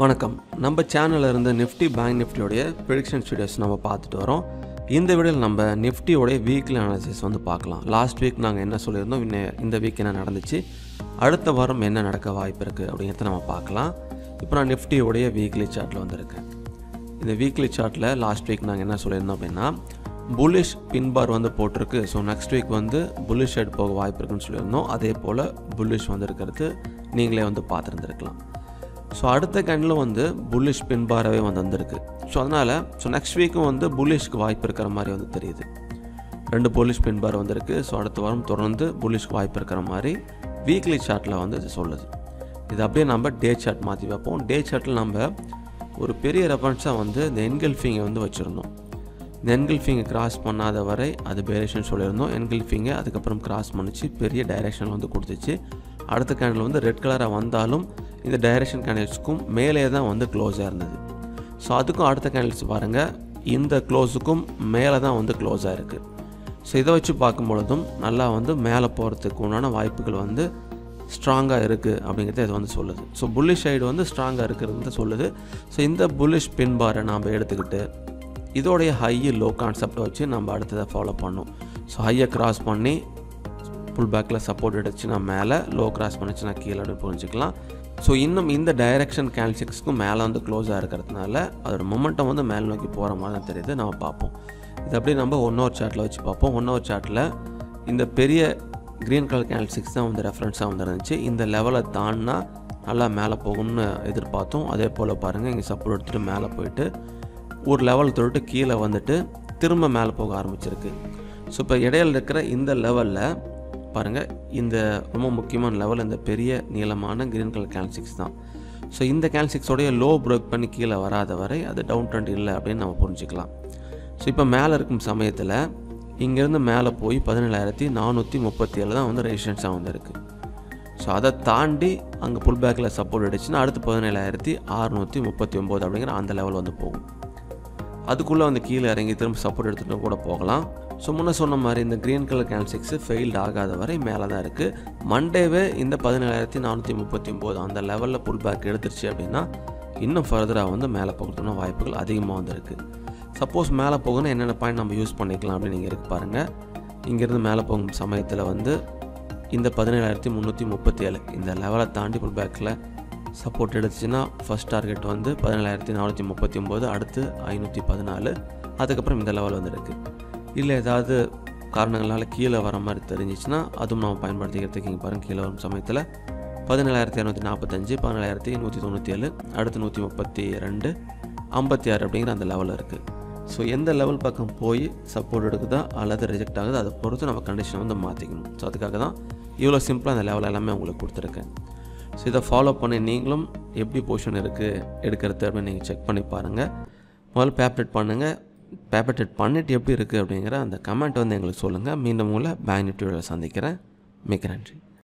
வணக்கம் நம்ம சேனலில் இருந்த நிஃப்டி பேங்க் நிஃப்டியோடைய ப்ரிடிக்ஷன் வீடியோஸ் நம்ம பார்த்துட்டு வரோம் இந்த வீடியோவில் நம்ம நிஃப்டியோடைய வீக்லி அனாலிசிஸ் வந்து பார்க்கலாம் லாஸ்ட் வீக் நாங்கள் என்ன சொல்லியிருந்தோம் இன்ன இந்த வீக் என்ன நடந்துச்சு அடுத்த வாரம் என்ன நடக்க வாய்ப்பு இருக்குது அப்படிங்கிறத நம்ம பார்க்கலாம் இப்போ நான் நிஃப்டியோடைய வீக்லி சார்ட்டில் வந்திருக்கேன் இந்த வீக்லி சார்ட்டில் லாஸ்ட் வீக் நாங்கள் என்ன சொல்லியிருந்தோம் அப்படின்னா புல்லிஷ் பின்பார் வந்து போட்டிருக்கு ஸோ நெக்ஸ்ட் வீக் வந்து புல்லிஷ் சைடு போக வாய்ப்பு இருக்குன்னு சொல்லியிருந்தோம் அதே போல் புல்லிஷ் வந்து இருக்கிறது நீங்களே வந்து பார்த்துருந்துருக்கலாம் ஸோ அடுத்த கேண்டில் வந்து புல்லிஷ் பின்பாரவே வந்து வந்திருக்கு ஸோ அதனால் ஸோ நெக்ஸ்ட் வீக்கும் வந்து புல்லிஷ்க்கு வாய்ப்பு இருக்கிற மாதிரி வந்து தெரியுது ரெண்டு புல்லிஷ் பின்பார் வந்திருக்கு ஸோ அடுத்த வாரம் தொடர்ந்து புல்லிஷ்க்கு வாய்ப்பு இருக்கிற மாதிரி வீக்லி சார்ட்டில் வந்து இது சொல்லுது இது அப்படியே நம்ம டே சார்ட் மாற்றி வைப்போம் டே சார்ட்டில் நம்ம ஒரு பெரிய ரெஃபரன்ஸாக வந்து இந்த என்கல்ஃபிங்கை வந்து வச்சுருந்தோம் இந்த என்கல்ஃபிங்கை கிராஸ் பண்ணாத வரை அது பேரேஷன் சொல்லியிருந்தோம் என்கல்ஃபிங்கை அதுக்கப்புறம் கிராஸ் பண்ணிச்சு பெரிய டைரெக்ஷன் வந்து கொடுத்துச்சு அடுத்த கேண்டில் வந்து ரெட் கலராக வந்தாலும் இந்த டைரெக்ஷன் கேண்டில்ஸ்க்கும் மேலே தான் வந்து க்ளோஸாக இருந்தது ஸோ அதுக்கும் அடுத்த கேண்டில்ஸ் பாருங்கள் இந்த க்ளோஸுக்கும் மேலே தான் வந்து க்ளோஸாக இருக்குது ஸோ இதை வச்சு பார்க்கும் பொழுதும் நல்லா வந்து மேலே போகிறதுக்கு உண்டான வாய்ப்புகள் வந்து ஸ்ட்ராங்காக இருக்குது அப்படிங்கிறத இது வந்து சொல்லுது ஸோ புல்லிஷ் சைடு வந்து ஸ்ட்ராங்காக இருக்கிறது சொல்லுது ஸோ இந்த புல்லிஷ் பின்பாரை நாம் எடுத்துக்கிட்டு இதோடைய ஹை லோ கான்செப்டை வச்சு நம்ம அடுத்ததை ஃபாலோ பண்ணோம் ஸோ ஹையை கிராஸ் பண்ணி புல் பேக்கில் சப்போர்ட் எடுத்துச்சுன்னா மேலே லோ கிராஸ் பண்ணிச்சுன்னா கீழே அப்படி புரிஞ்சுக்கலாம் ஸோ இன்னும் இந்த டைரெக்ஷன் கேல்சிக்ஸ்க்கும் மேலே வந்து க்ளோஸாக இருக்கிறதுனால அதோட மொமெண்டம் வந்து மேல் நோக்கி போகிற மாதிரி தான் தெரியுது நம்ம பார்ப்போம் இது அப்படியே நம்ம ஒன் ஹவர் சார்ட்டில் வச்சு பார்ப்போம் ஒன் ஹவர் சார்ட்டில் இந்த பெரிய க்ரீன் கலர் கேல்சிக்ஸ் தான் வந்து ரெஃபரன்ஸாக வந்து இருந்துச்சு இந்த லெவலை தாண்டினா நல்லா மேலே போகும்னு எதிர்பார்த்தோம் அதே போல் பாருங்கள் இங்கே சப்போர்ட் எடுத்துகிட்டு மேலே போயிட்டு ஒரு லெவல் தொட்டு கீழே வந்துட்டு திரும்ப மேலே போக ஆரம்பிச்சிருக்கு ஸோ இப்போ இடையில இருக்கிற இந்த லெவலில் பாருங்கள் இந்த ரொம்ப முக்கியமான லெவல் இந்த பெரிய நீளமான க்ரீன் கலர் கேல்சிக்ஸ் தான் ஸோ இந்த கேல்சிக்ஸோடைய லோ பிரேக் பண்ணி கீழே வராத வரை அது டவுன் ட்ரெண்ட் இல்லை அப்படின்னு நம்ம புரிஞ்சுக்கலாம் ஸோ இப்போ மேலே இருக்கும் சமயத்தில் இங்கேருந்து மேலே போய் பதினேழாயிரத்தி நானூற்றி முப்பத்தி ஏழு தான் வந்து ரெசிஸ்டன்ஸாக வந்து இருக்குது ஸோ அதை தாண்டி அங்கே புல் பேக்கில் சப்போர்ட் அடிச்சுன்னா அடுத்து பதினேழாயிரத்தி அறுநூற்றி முப்பத்தி ஒம்பது அப்படிங்கிற அந்த லெவல் வந்து போகும் அதுக்குள்ளே வந்து கீழே இறங்கி திரும்ப சப்போர்ட் எடுத்துகிட்டு கூட போகலாம் ஸோ முன்ன சொன்ன மாதிரி இந்த க்ரீன் கலர் கேன்சிக்ஸு ஃபெயில்டு ஆகாத வரை மேலே தான் இருக்குது மண்டேவே இந்த பதினேழாயிரத்தி நானூற்றி முப்பத்தி ஒம்பது அந்த லெவலில் புல் பேக் எடுத்துருச்சு அப்படின்னா இன்னும் ஃபர்தராக வந்து மேலே போகிறதுன வாய்ப்புகள் அதிகமாக வந்து இருக்குது சப்போஸ் மேலே போகணும் என்னென்ன பாயிண்ட் நம்ம யூஸ் பண்ணிக்கலாம் அப்படின்னு நீங்கள் இருக்கு பாருங்கள் இங்கேருந்து மேலே போகும் சமயத்தில் வந்து இந்த பதினேழாயிரத்தி முந்நூற்றி முப்பத்தி ஏழு இந்த லெவலை தாண்டி புல் பேக்கில் சப்போர்ட் எடுத்துச்சுன்னா ஃபஸ்ட் டார்கெட் வந்து பதினேழாயிரத்தி நானூற்றி முப்பத்தி ஒம்பது அடுத்து ஐநூற்றி பதினாலு அதுக்கப்புறம் இந்த லெவல் வந்து இருக்குது இல்லை ஏதாவது காரணங்களால் கீழே வர மாதிரி தெரிஞ்சிச்சுன்னா அதுவும் நம்ம பயன்படுத்திக்கிறதுக்கு இங்கே பாருங்கள் கீழே வரும் சமயத்தில் பதினேழாயிரத்தி இரநூத்தி நாற்பத்தஞ்சு பதினேழாயிரத்தி நூற்றி தொண்ணூற்றி ஏழு அடுத்து நூற்றி முப்பத்தி ரெண்டு ஐம்பத்தி ஆறு அப்படிங்கிற அந்த லெவல் இருக்குது ஸோ எந்த லெவல் பக்கம் போய் சப்போர்ட் எடுக்குதா அல்லது ரிஜெக்ட் ஆகுது அதை பொறுத்து நம்ம கண்டிஷனை வந்து மாற்றிக்கணும் ஸோ அதுக்காக தான் இவ்வளோ சிம்பிளாக அந்த லெவல் எல்லாமே உங்களுக்கு கொடுத்துருக்கேன் ஸோ இதை ஃபாலோ பண்ணி நீங்களும் எப்படி பொசிஷன் இருக்குது எடுக்கிறது அப்படின்னு நீங்கள் செக் பண்ணி பாருங்கள் முதல்ல பேப்ரேட் பண்ணுங்கள் பேப்ரேட் பண்ணிவிட்டு எப்படி இருக்குது அப்படிங்கிற அந்த கமெண்ட் வந்து எங்களுக்கு சொல்லுங்கள் மீண்டும் உங்களை பேங்க் நிஃப்டியோட சந்திக்கிறேன் மிக்க நன்றி